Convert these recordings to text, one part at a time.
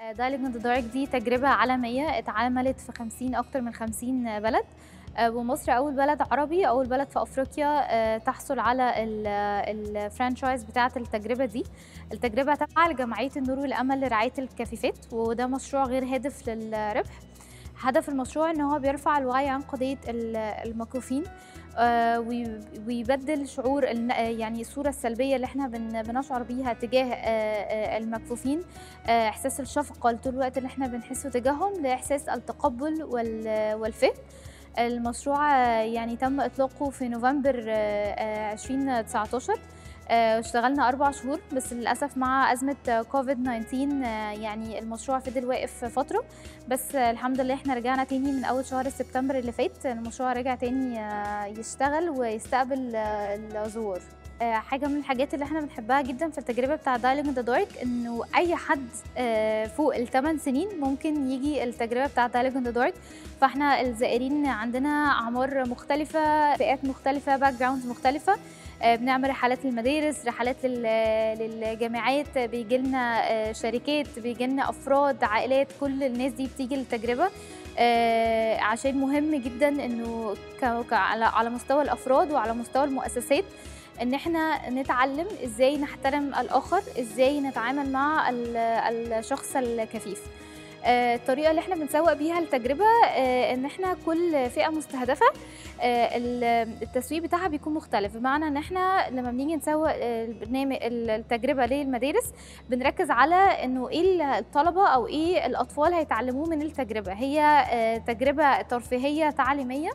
دايلينج ذا دارك دي تجربة عالمية اتعملت في 50 أكتر من 50 بلد آه، ومصر أول بلد عربي أول بلد في أفريقيا آه، تحصل على الفرانشايز بتاعة التجربة دي التجربة تابعة لجمعية النور والأمل لرعاية الكفيفات وده مشروع غير هادف للربح هدف المشروع ان هو بيرفع الوعي عن قضيه المكفوفين آه، ويبدل شعور يعني الصوره السلبيه اللي احنا بنشعر بيها تجاه آه، آه، المكفوفين احساس الشفقه طول الوقت اللي احنا بنحسه تجاههم لاحساس التقبل والفهم المشروع يعني تم اطلاقه في نوفمبر 2019 اشتغلنا أربع شهور بس للأسف مع أزمة كوفيد 19 يعني المشروع فضل واقف فترة بس الحمد لله احنا رجعنا تاني من أول شهر سبتمبر اللي فات المشروع رجع تاني يشتغل ويستقبل الزوار حاجه من الحاجات اللي احنا بنحبها جدا في التجربه بتاع دايلينج ذا دارك انه اي حد فوق الثمان سنين ممكن يجي التجربه بتاع دايلينج ذا دارك فاحنا الزائرين عندنا اعمار مختلفه فئات مختلفه باك جراوندز مختلفه بنعمل رحلات للمدارس رحلات للجامعات بيجي لنا شركات بيجي لنا افراد عائلات كل الناس دي بتيجي للتجربه عشان مهم جدا انه على مستوى الافراد وعلى مستوى المؤسسات ان احنا نتعلم ازاي نحترم الاخر ازاي نتعامل مع الشخص الكفيف الطريقه اللي احنا بنسوق بيها التجربه ان احنا كل فئه مستهدفه التسويق بتاعها بيكون مختلف بمعنى ان احنا لما بنيجي نسوق البرنامج التجربه للمدارس بنركز على انه ايه الطلبه او ايه الاطفال هيتعلموه من التجربه هي تجربه ترفيهيه تعليميه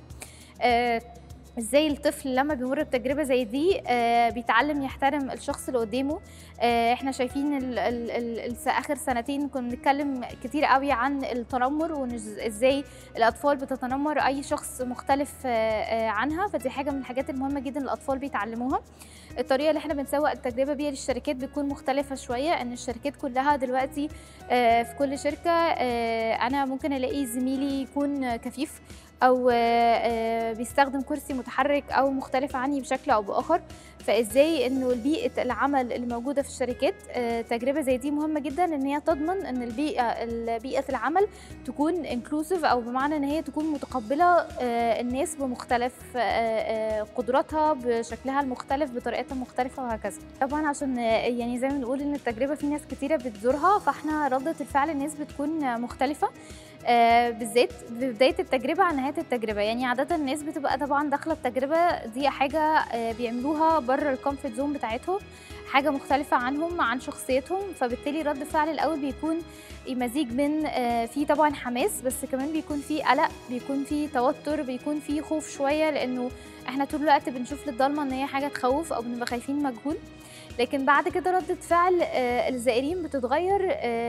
ازاي الطفل لما بيمر بتجربه زي دي آه بيتعلم يحترم الشخص اللي قدامه آه احنا شايفين ال ال ال اخر سنتين كنا بنتكلم كتير قوي عن التنمر وازاي الاطفال بتتنمر اي شخص مختلف آه عنها فدي حاجه من الحاجات المهمه جدا الاطفال بيتعلموها الطريقه اللي احنا بنسوق التجربه بيها للشركات بتكون مختلفه شويه ان الشركات كلها دلوقتي في كل شركه انا ممكن الاقي زميلي يكون كفيف او بيستخدم كرسي متحرك او مختلف عني بشكل او باخر فازاي انه بيئه العمل اللي موجوده في الشركات تجربه زي دي مهمه جدا ان هي تضمن ان البيئه بيئه العمل تكون انكلوسيف او بمعنى ان هي تكون متقبله الناس بمختلف قدراتها بشكلها المختلف بطريقتها المختلفه وهكذا طبعا عشان يعني زي ما بنقول ان التجربه في ناس كتيره بتزورها فاحنا رده الفعل الناس بتكون مختلفه آه بالذات في بدايه التجربه عن نهايه التجربه يعني عاده الناس بتبقى طبعا داخله التجربه دي حاجه آه بيعملوها بره الكومفورت زون بتاعتهم حاجه مختلفه عنهم عن شخصيتهم فبالتالي رد الفعل الاول بيكون مزيج من آه في طبعا حماس بس كمان بيكون في قلق بيكون في توتر بيكون في خوف شويه لانه احنا طول الوقت بنشوف للضلمه ان هي حاجه تخوف او بنبقى خايفين مجهول لكن بعد كده ردة فعل الزائرين بتتغير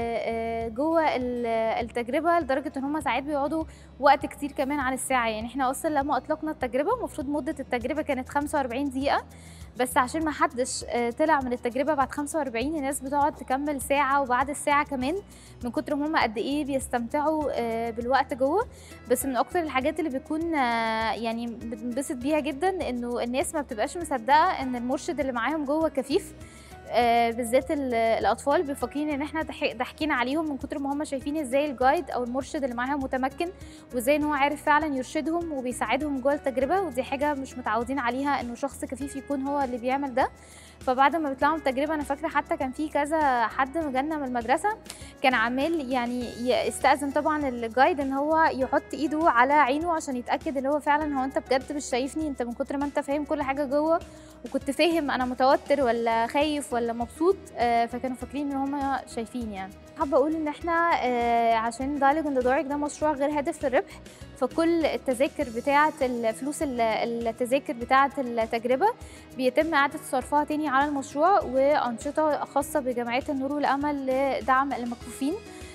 جوه التجربة لدرجة ان هم ساعات بيقعدوا وقت كتير كمان عن الساعة يعني احنا اصلا لما اطلقنا التجربة المفروض مدة التجربة كانت 45 دقيقة بس عشان ما حدش طلع من التجربه بعد 45 الناس بتقعد تكمل ساعه وبعد الساعه كمان من كتر ما هم قد ايه بيستمتعوا بالوقت جوه بس من اكتر الحاجات اللي بتكون يعني بنبسط بيها جدا انه الناس ما بتبقاش مصدقه ان المرشد اللي معاهم جوه كفيف آه بالذات الاطفال بيفكرين ان احنا ضاحكين عليهم من كتر ما هم شايفين ازاي الجايد او المرشد اللي معاهم متمكن وازاي ان هو عارف فعلا يرشدهم وبيساعدهم جوه التجربه ودي حاجه مش متعودين عليها انه شخص كفيف يكون هو اللي بيعمل ده فبعد ما بيطلعوا من التجربه انا فاكره حتى كان في كذا حد جالنا من المدرسه كان عمال يعني يستاذن طبعا الجايد ان هو يحط ايده على عينه عشان يتاكد اللي هو فعلا هو انت بجد مش شايفني انت من كتر ما انت فاهم كل حاجه جوه وكنت فاهم انا متوتر ولا خايف ولا مبسوط فكانوا فاكرين ان هم شايفين يعني حابه اقول ان احنا عشان دايلوج ان دارك ده مشروع غير هادف للربح فكل التذاكر بتاعه الفلوس التذاكر بتاعه التجربه بيتم اعاده صرفها تاني على المشروع وانشطه خاصه بجمعيه النور والامل لدعم المكفوفين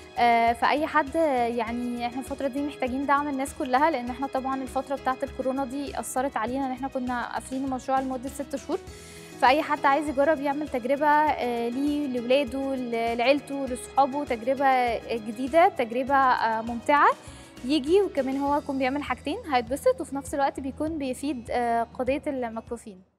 فاي حد يعني احنا الفتره دي محتاجين دعم الناس كلها لان احنا طبعا الفتره بتاعه الكورونا دي اثرت علينا ان احنا كنا قافلين المشروع لمده ست شهور فاي حد عايز يجرب يعمل تجربه ليه لاولاده لعيلته لاصحابه تجربه جديده تجربه ممتعه يجي وكمان هو يكون بيعمل حاجتين هيتبسط وفي نفس الوقت بيكون بيفيد قضيه المكفوفين